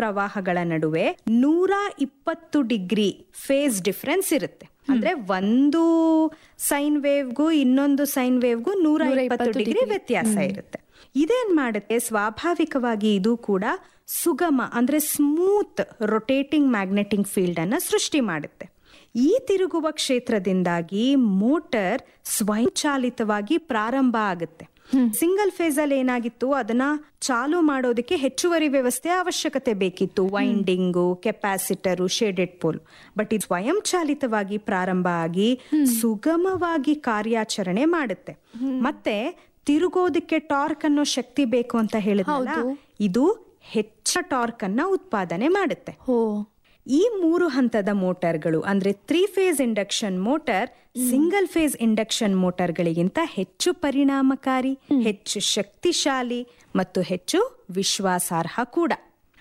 ಪ್ರವಾಹಗಳ ನಡುವೆ ನೂರ ಇಪ್ಪತ್ತು ಡಿಗ್ರಿ ಫೇಸ್ ಡಿಫರೆನ್ಸ್ ಇರುತ್ತೆ ಅಂದ್ರೆ ಒಂದು ಸೈನ್ ವೇವ್ಗೂ ಇನ್ನೊಂದು ಸೈನ್ ವೇವ್ಗೂ ನೂರ ಇಪ್ಪತ್ತು ಡಿಗ್ರಿ ವ್ಯತ್ಯಾಸ ಇರುತ್ತೆ ಇದೇನ್ ಮಾಡುತ್ತೆ ಸ್ವಾಭಾವಿಕವಾಗಿ ಇದು ಕೂಡ ಸುಗಮ ಅಂದ್ರೆ ಸ್ಮೂತ್ ರೊಟೇಟಿಂಗ್ ಮ್ಯಾಗ್ನೆಟಿಕ್ ಫೀಲ್ಡ್ ಅನ್ನ ಸೃಷ್ಟಿ ಮಾಡುತ್ತೆ ಈ ತಿರುಗುವ ಕ್ಷೇತ್ರದಿಂದಾಗಿ ಮೋಟರ್ ಸ್ವಯಂಚಾಲಿತವಾಗಿ ಪ್ರಾರಂಭ ಆಗುತ್ತೆ ಸಿಂಗಲ್ ಫೇಸ್ ಅಲ್ಲಿ ಏನಾಗಿತ್ತು ಅದನ್ನ ಚಾಲು ಮಾಡೋದಕ್ಕೆ ಹೆಚ್ಚುವರಿ ವ್ಯವಸ್ಥೆ ಅವಶ್ಯಕತೆ ಬೇಕಿತ್ತು winding capacitor shaded pole but ಇದು ಸ್ವಯಂಚಾಲಿತವಾಗಿ ಪ್ರಾರಂಭ ಆಗಿ ಸುಗಮವಾಗಿ ಕಾರ್ಯಾಚರಣೆ ಮಾಡುತ್ತೆ ಮತ್ತೆ ತಿರುಗೋದಕ್ಕೆ ಟಾರ್ಕ್ ಅನ್ನೋ ಶಕ್ತಿ ಬೇಕು ಅಂತ ಹೇಳಿದ್ರಲ್ಲ ಇದು ಹೆಚ್ಚ ಟಾರ್ಕ್ ಅನ್ನ ಉತ್ಪಾದನೆ ಮಾಡುತ್ತೆ ಓ ಈ ಮೂರು ಹಂತದ ಮೋಟಾರ್ಗಳು ಅಂದ್ರೆ three phase induction motor single phase induction ಮೋಟಾರ್ಗಳಿಗಿಂತ ಹೆಚ್ಚು ಪರಿಣಾಮಕಾರಿ ಹೆಚ್ಚು ಶಕ್ತಿಶಾಲಿ ಮತ್ತು ಹೆಚ್ಚು ವಿಶ್ವಾಸಾರ್ಹ ಕೂಡ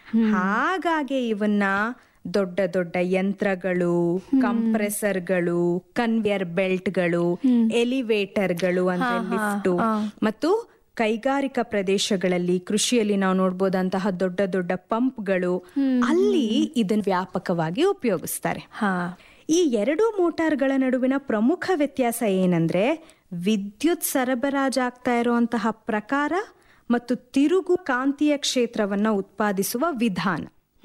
ಹಾಗಾಗಿ ಇವನ್ನ ದೊಡ್ಡ ದೊಡ್ಡ ಯಂತ್ರಗಳು ಕಂಪ್ರೆಸರ್ಗಳು ಕನ್ವೇಯರ್ ಬೆಲ್ಟ್ಗಳು ಎಲಿವೇಟರ್ಗಳು ಅಂದ್ರೆ ಲಿಫ್ಟು ಮತ್ತು ಕೈಗಾರಿಕಾ ಪ್ರದೇಶಗಳಲ್ಲಿ ಕೃಷಿಯಲ್ಲಿ ನಾವು ನೋಡ್ಬೋದಂತಹ ದೊಡ್ಡ ದೊಡ್ಡ ಪಂಪ್ಗಳು ಅಲ್ಲಿ ಇದನ್ನು ವ್ಯಾಪಕವಾಗಿ ಉಪಯೋಗಿಸ್ತಾರೆ ಹಾ ಈ ಎರಡು ಮೋಟಾರ್ಗಳ ನಡುವಿನ ಪ್ರಮುಖ ವ್ಯತ್ಯಾಸ ಏನಂದ್ರೆ ವಿದ್ಯುತ್ ಸರಬರಾಜಾಗ್ತಾ ಇರುವಂತಹ ಪ್ರಕಾರ ಮತ್ತು ತಿರುಗು ಕಾಂತೀಯ ಕ್ಷೇತ್ರವನ್ನ ಉತ್ಪಾದಿಸುವ ವಿಧಾನ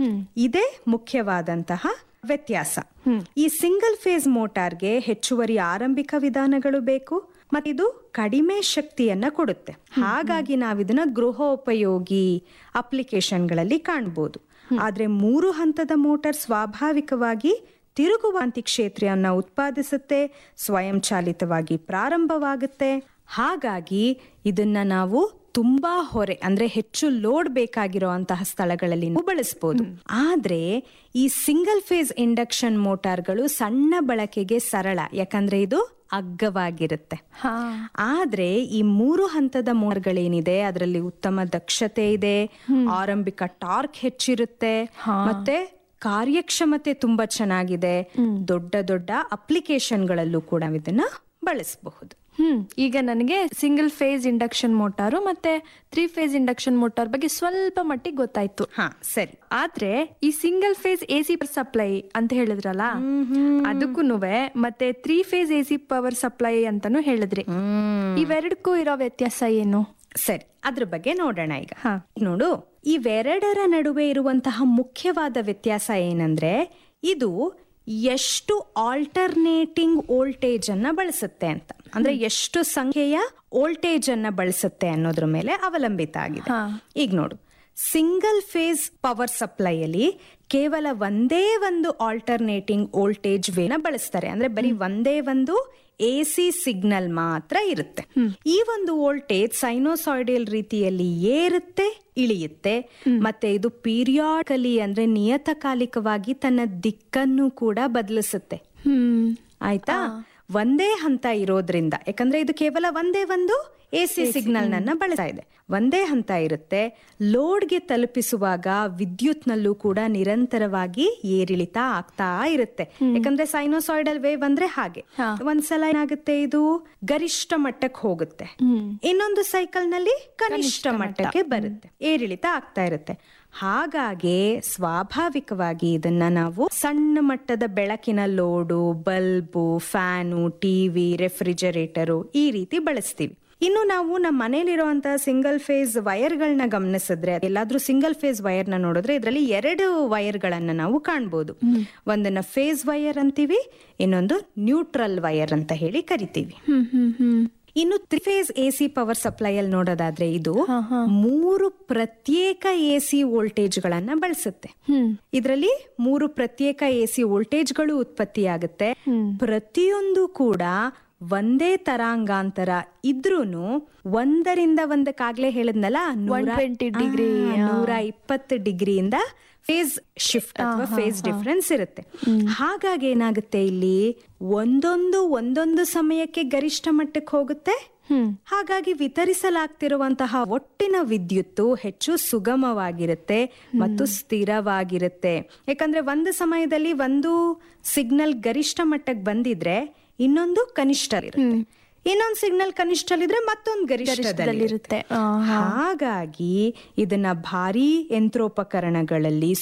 ಇದೇ ಮುಖ್ಯವಾದಂತಹ ವ್ಯತ್ಯಾಸ ಈ ಸಿಂಗಲ್ ಫೇಸ್ ಮೋಟಾರ್ಗೆ ಹೆಚ್ಚುವರಿ ಆರಂಭಿಕ ವಿಧಾನಗಳು ಬೇಕು ಮತ್ತು ಇದು ಕಡಿಮೆ ಶಕ್ತಿಯನ್ನ ಕೊಡುತ್ತೆ ಹಾಗಾಗಿ ನಾವಿದನ್ನ ಗೃಹೋಪಯೋಗಿ ಅಪ್ಲಿಕೇಶನ್ಗಳಲ್ಲಿ ಕಾಣ್ಬೋದು ಆದ್ರೆ ಮೂರು ಹಂತದ ಮೋಟಾರ್ ಸ್ವಾಭಾವಿಕವಾಗಿ ತಿರುಗುವಾಂತಿ ಕ್ಷೇತ್ರವನ್ನ ಉತ್ಪಾದಿಸುತ್ತೆ ಸ್ವಯಂಚಾಲಿತವಾಗಿ ಪ್ರಾರಂಭವಾಗುತ್ತೆ ಹಾಗಾಗಿ ಇದನ್ನ ನಾವು ತುಂಬಾ ಹೊರೆ ಅಂದ್ರೆ ಹೆಚ್ಚು ಲೋಡ್ ಬೇಕಾಗಿರುವಂತಹ ಸ್ಥಳಗಳಲ್ಲಿ ನಾವು ಬಳಸಬಹುದು ಆದ್ರೆ ಈ ಸಿಂಗಲ್ ಫೇಸ್ ಇಂಡಕ್ಷನ್ ಮೋಟಾರ್ಗಳು ಸಣ್ಣ ಬಳಕೆಗೆ ಸರಳ ಯಾಕಂದ್ರೆ ಇದು ಅಗ್ಗವಾಗಿರುತ್ತೆ ಹಾ ಆದ್ರೆ ಈ ಮೂರು ಹಂತದ ಮೋಟಾರ್ಗಳೇನಿದೆ ಅದರಲ್ಲಿ ಉತ್ತಮ ದಕ್ಷತೆ ಇದೆ ಆರಂಭಿಕ ಟಾರ್ಕ್ ಹೆಚ್ಚಿರುತ್ತೆ ಮತ್ತೆ ಕಾರ್ಯಕ್ಷಮತೆ ತುಂಬಾ ಚೆನ್ನಾಗಿದೆ ದೊಡ್ಡ ದೊಡ್ಡ ಅಪ್ಲಿಕೇಶನ್ಗಳಲ್ಲೂ ಕೂಡ ಇದನ್ನ ಬಳಸಬಹುದು ಹ್ಮ್ ಈಗ ನನಗೆ ಸಿಂಗಲ್ ಫೇಸ್ ಇಂಡಕ್ಷನ್ ಮೋಟಾರು ಮತ್ತೆ ತ್ರೀ ಫೇಸ್ ಇಂಡಕ್ಷನ್ ಮೋಟಾರ್ ಬಗ್ಗೆ ಸ್ವಲ್ಪ ಮಟ್ಟಿಗೆ ಗೊತ್ತಾಯ್ತು ಹಾ ಸರಿ ಆದ್ರೆ ಈ single phase A C supply ಅಂತ ಹೇಳಿದ್ರಲ್ಲ ಅದಕ್ಕೂ ಮತ್ತೆ three phase A C power supply ಅಂತಾನು ಹೇಳಿದ್ರಿ ಇವೆರಡಕ್ಕೂ ಇರೋ ವ್ಯತ್ಯಾಸ ಏನು ಸರಿ ಅದ್ರ ಬಗ್ಗೆ ನೋಡೋಣ ಈಗ ಹಾ. ನೋಡು ಇವೆರಡರ ನಡುವೆ ಇರುವಂತಹ ಮುಖ್ಯವಾದ ವ್ಯತ್ಯಾಸ ಏನಂದ್ರೆ ಇದು ಎಷ್ಟು ಆಲ್ಟರ್ನೇಟಿಂಗ್ ವೋಲ್ಟೇಜ್ ಅನ್ನ ಬಳಸುತ್ತೆ ಅಂತ ಅಂದ್ರೆ ಎಷ್ಟು ಸಂಖ್ಯೆಯ ವೋಲ್ಟೇಜ್ ಅನ್ನ ಬಳಸುತ್ತೆ ಅನ್ನೋದ್ರ ಮೇಲೆ ಅವಲಂಬಿತ ಆಗಿದೆ ಹಾ. ಈಗ ನೋಡು ಸಿಂಗಲ್ ಫೇಸ್ ಪವರ್ ಸಪ್ಲೈಯಲ್ಲಿ ಕೇವಲ ಒಂದೇ ಒಂದು ಆಲ್ಟರ್ನೇಟಿಂಗ್ ವೋಲ್ಟೇಜ್ ವೇನ ಬಳಸ್ತಾರೆ ಅಂದ್ರೆ ಬರೀ ಒಂದೇ ಒಂದು ಎ ಸಿ ಸಿಗ್ನಲ್ ಮಾತ್ರ ಇರುತ್ತೆ ಈ ಒಂದು ವೋಲ್ಟೇಜ್ ಸೈನೋಸಾಯ್ಡಲ್ ರೀತಿಯಲ್ಲಿ ಏರುತ್ತೆ ಇಳಿಯುತ್ತೆ ಮತ್ತೆ ಇದು ಪೀರಿಯಾಡಿಕಲಿ ಅಂದ್ರೆ ನಿಯತಕಾಲಿಕವಾಗಿ ತನ್ನ ದಿಕ್ಕನ್ನು ಕೂಡ ಬದಲಿಸುತ್ತೆ ಹ್ಮ್ ಆಯ್ತಾ ಒಂದೇ ಹಂತ ಇರೋದ್ರಿಂದ ಯಾಕಂದ್ರೆ ಇದು ಕೇವಲ ಒಂದೇ ಒಂದು ಎ ಸಿ ಸಿಗ್ನಲ್ ನನ್ನ ಬಳಸ್ತಾ ಇದೆ ಒಂದೇ ಹಂತ ಇರುತ್ತೆ ಲೋಡ್ಗೆ ತಲುಪಿಸುವಾಗ ವಿದ್ಯುತ್ನಲ್ಲೂ ಕೂಡ ನಿರಂತರವಾಗಿ ಏರಿಳಿತ ಆಗ್ತಾ ಇರುತ್ತೆ ಯಾಕಂದ್ರೆ ಸೈನೋಸಾಯ್ಡಲ್ ವೇವ್ ಅಂದ್ರೆ ಹಾಗೆ ಒಂದ್ಸಲ ಏನಾಗುತ್ತೆ ಇದು ಗರಿಷ್ಠ ಮಟ್ಟಕ್ಕೆ ಹೋಗುತ್ತೆ ಇನ್ನೊಂದು ಸೈಕಲ್ ನಲ್ಲಿ ಕನಿಷ್ಠ ಮಟ್ಟಕ್ಕೆ ಬರುತ್ತೆ ಏರಿಳಿತ ಆಗ್ತಾ ಇರುತ್ತೆ ಹಾಗಾಗಿ ಸ್ವಾಭಾವಿಕವಾಗಿ ಇದನ್ನ ನಾವು ಸಣ್ಣ ಮಟ್ಟದ ಬೆಳಕಿನ load bulb fan TV refrigerator ಈ ರೀತಿ ಬಳಸ್ತೀವಿ ಇನ್ನು ನಾವು ನಮ್ಮ ಮನೇಲಿರುವಂತಹ ಸಿಂಗಲ್ ಫೇಸ್ ವೈರ್ಗಳನ್ನ ಗಮನಿಸಿದ್ರೆ ಎಲ್ಲಾದ್ರೂ ಸಿಂಗಲ್ ಫೇಸ್ ವೈರ್ನ ನೋಡಿದ್ರೆ ಇದರಲ್ಲಿ ಎರಡು ವೈರ್ಗಳನ್ನ ನಾವು ಕಾಣ್ಬೋದು ಒಂದನ್ನ ಫೇಸ್ ವೈರ್ ಅಂತೀವಿ ಇನ್ನೊಂದು ನ್ಯೂಟ್ರಲ್ ವೈರ್ ಅಂತ ಹೇಳಿ ಕರಿತೀವಿ ಹ್ಮ್ ಹ್ಮ್ ಹ್ಮ್ ಇನ್ನು three phase A C power supply ಅಲ್ಲಿ ನೋಡೋದಾದ್ರೆ ಇದು ಮೂರು ಪ್ರತ್ಯೇಕ ಎ ಸಿ ವೋಲ್ಟೇಜ್ ಗಳನ್ನ ಬಳಸುತ್ತೆ ಹ್ಮ್ ಇದರಲ್ಲಿ ಮೂರು ಪ್ರತ್ಯೇಕ ಎ ಸಿ ವೋಲ್ಟೇಜ್ಗಳು ಉತ್ಪತ್ತಿಯಾಗುತ್ತೆ ಪ್ರತಿಯೊಂದು ಕೂಡ ಒಂದೇ ತರಾಂಗಾಂತರ ಇದ್ರೂನು ಒಂದರಿಂದ ಒಂದಕ್ಕಾಗ್ಲೇ ಹೇಳಿದ್ನಲ್ಲ ನೂರ 120 degree, ಆ, ನೂರ ಇಪ್ಪತ್ತು ಡಿಗ್ರಿಯಿಂದ ಫೇಸ್ ಶಿಫ್ಟ್ ಅಥವಾ ಫೇಸ್ ಡಿಫರೆನ್ಸ್ ಇರುತ್ತೆ ಹಾಗಾಗಿ ಏನಾಗುತ್ತೆ ಇಲ್ಲಿ ಒಂದೊಂದು ಒಂದೊಂದು ಸಮಯಕ್ಕೆ ಗರಿಷ್ಠ ಮಟ್ಟಕ್ಕೆ ಹೋಗುತ್ತೆ ಹ್ಮ್ ಹಾಗಾಗಿ ವಿತರಿಸಲಾಗ್ತಿರುವಂತಹ ಒಟ್ಟಿನ ವಿದ್ಯುತ್ತು ಹೆಚ್ಚು ಸುಗಮವಾಗಿರುತ್ತೆ ಮತ್ತು ಸ್ಥಿರವಾಗಿರುತ್ತೆ ಯಾಕಂದ್ರೆ ಒಂದು ಸಮಯದಲ್ಲಿ ಒಂದು ಸಿಗ್ನಲ್ ಗರಿಷ್ಠ ಮಟ್ಟಕ್ಕೆ ಬಂದಿದ್ರೆ ಇನ್ನೊಂದು ಕನಿಷ್ಠ ಇರುತ್ತೆ ಇನ್ನೊಂದು ಸಿಗ್ನಲ್ ಕನಿಷ್ಠಲಿದ್ರೆ ಮತ್ತೊಂದು ಗರಿಷ್ಠದಲ್ಲಿರುತ್ತೆ ಇರುತ್ತೆ ಆ, ಹಾಗಾಗಿ ಇದನ್ನ ಭಾರಿ ಯಂತ್ರೋಪಕರಣಗಳಲ್ಲಿ